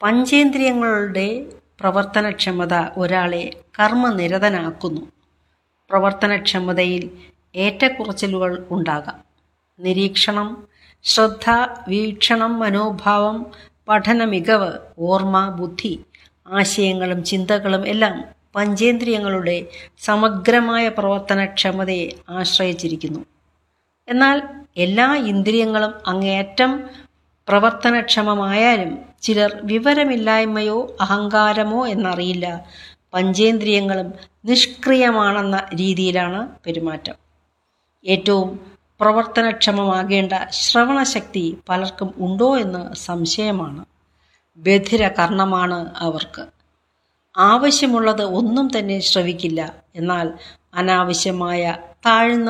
പഞ്ചേന്ദ്രിയങ്ങളുടെ പ്രവർത്തനക്ഷമത ഒരാളെ കർമ്മനിരതനാക്കുന്നു പ്രവർത്തനക്ഷമതയിൽ ഏറ്റക്കുറച്ചിലുകൾ ഉണ്ടാകാം നിരീക്ഷണം ശ്രദ്ധ വീക്ഷണം മനോഭാവം പഠന മികവ് ഓർമ്മ ബുദ്ധി ആശയങ്ങളും ചിന്തകളും എല്ലാം പഞ്ചേന്ദ്രിയങ്ങളുടെ സമഗ്രമായ പ്രവർത്തനക്ഷമതയെ ആശ്രയിച്ചിരിക്കുന്നു എന്നാൽ എല്ലാ ഇന്ദ്രിയങ്ങളും അങ്ങേയറ്റം പ്രവർത്തനക്ഷമമായാലും ചിലർ വിവരമില്ലായ്മയോ അഹങ്കാരമോ എന്നറിയില്ല പഞ്ചേന്ദ്രിയങ്ങളും നിഷ്ക്രിയമാണെന്ന രീതിയിലാണ് പെരുമാറ്റം ഏറ്റവും പ്രവർത്തനക്ഷമമാകേണ്ട ശ്രവണശക്തി പലർക്കും ഉണ്ടോ എന്ന് സംശയമാണ് ബധിര കർണമാണ് അവർക്ക് ആവശ്യമുള്ളത് ഒന്നും തന്നെ ശ്രവിക്കില്ല എന്നാൽ അനാവശ്യമായ താഴ്ന്ന